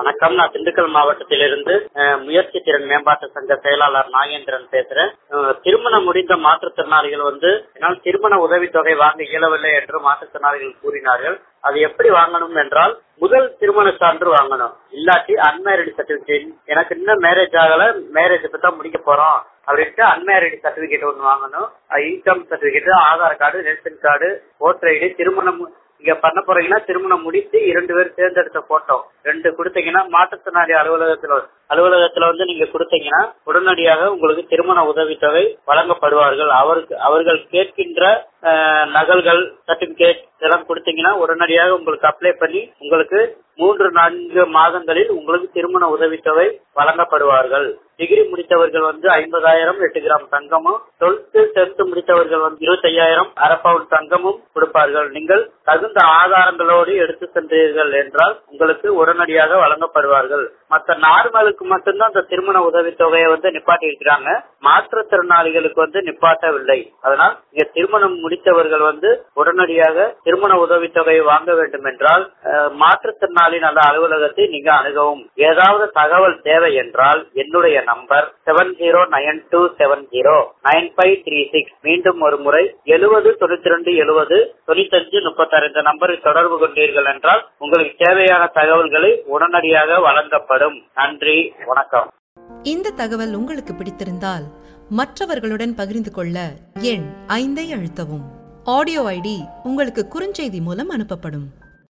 வணக்கம் நான் திண்டுக்கல் மாவட்டத்திலிருந்து அஹ், முயற்சி திறன் மேம்பாட்டு சங்க செயலாளர் நாகேந்திரன் பேசுறேன் அஹ், திருமணம் முடிந்த மாற்றுத்திறனாளிகள் வந்து என்னால் திருமண உதவித்தொகை வாங்க இயலவில்லை என்று மாற்றுத்திறனாளிகள் கூறினார்கள் அது எப்படி வாங்கணும் என்றால் முதல் திருமண சான்று வாங்கணும் இல்லாட்டி அன்மேரிட் சர்டிபிகேட் எனக்கு இன்னும் மேரேஜ் ஆகல மேரேஜ் இப்ப தான் முடிக்க போறோம் அப்படின்ட்டு அன்மேரிட் சர்டிபிகேட் ஒன்று வாங்கணும் income certificate Aadhaar card ration card voter ID திருமணம் இங்க பண்ண போறீங்கன்னா திருமணம் முடித்து இரண்டு பேர் தேர்ந்தெடுத்த போட்டோ ரெண்டு கொடுத்தீங்கன்னா மாற்றுத்திறனாளி அலுவலகத்துல அலுவலகத்துல வந்து நீங்க கொடுத்தீங்கன்னா உடனடியாக உங்களுக்கு திருமண உதவித்தொகை வழங்கப்படுவார்கள் அவருக்கு அவர்கள் கேட்கின்ற அஹ், நகல்கள் சர்டிபிகேட் இதெல்லாம் கொடுத்தீங்கன்னா உடனடியாக உங்களுக்கு அப்ளை பண்ணி உங்களுக்கு மூன்று நான்கு மாதங்களில் உங்களுக்கு திருமண உதவித்தொகை வழங்கப்படுவார்கள் டிகிரி முடித்தவர்கள் வந்து ஐம்பதாயிரம் எட்டு கிராம் தங்கமும் டுவெல்த் டென்த் முடித்தவர்கள் வந்து இருபத்தையாயிரம் அரை பவுன் தங்கமும் கொடுப்பார்கள் நீங்கள் தகுந்த ஆதாரங்களோடு எடுத்து சென்றீர்கள் என்றால் உங்களுக்கு உடனடியாக வழங்கப்படுவார்கள் மற்ற நார்மலுக்கு மட்டும்தான் அந்த திருமண உதவித்தொகையை வந்து நிப்பாட்டி இருக்கிறாங்க மாற்றுத்திறனாளிகளுக்கு வந்து நிப்பாட்டவில்லை அதனால் இங்க திருமணம் முடித்தவர்கள் வந்து உடனடியாக திருமண உதவித்தொகை வாங்க வேண்டும் என்றால் அஹ், மாற்றுத்திறனாளி நல அலுவலகத்தை நீங்க அணுகவும் ஏதாவது தகவல் தேவை என்றால் என்னுடைய number seven zero nine two seven zero nine five three six மீண்டும் ஒரு முறை எழுபது தொண்ணூத்தி ரெண்டு எழுபது தொண்ணூத்தஞ்சு முப்பத்தாறு இந்த நம்பரில் தொடர்பு கொண்டீர்கள் என்றால் உங்களுக்கு தேவையான தகவல்களை உடனடியாக வழங்கப்படும் நன்றி வணக்கம் இந்த தகவல் உங்களுக்கு பிடித்திருந்தால் மற்றவர்களுடன் பகிர்ந்து கொள்ள எண் ஐந்தை அழுத்தவும் ஆடியோ ஐடி உங்களுக்கு குறுஞ்செய்தி மூலம் அனுப்பப்படும்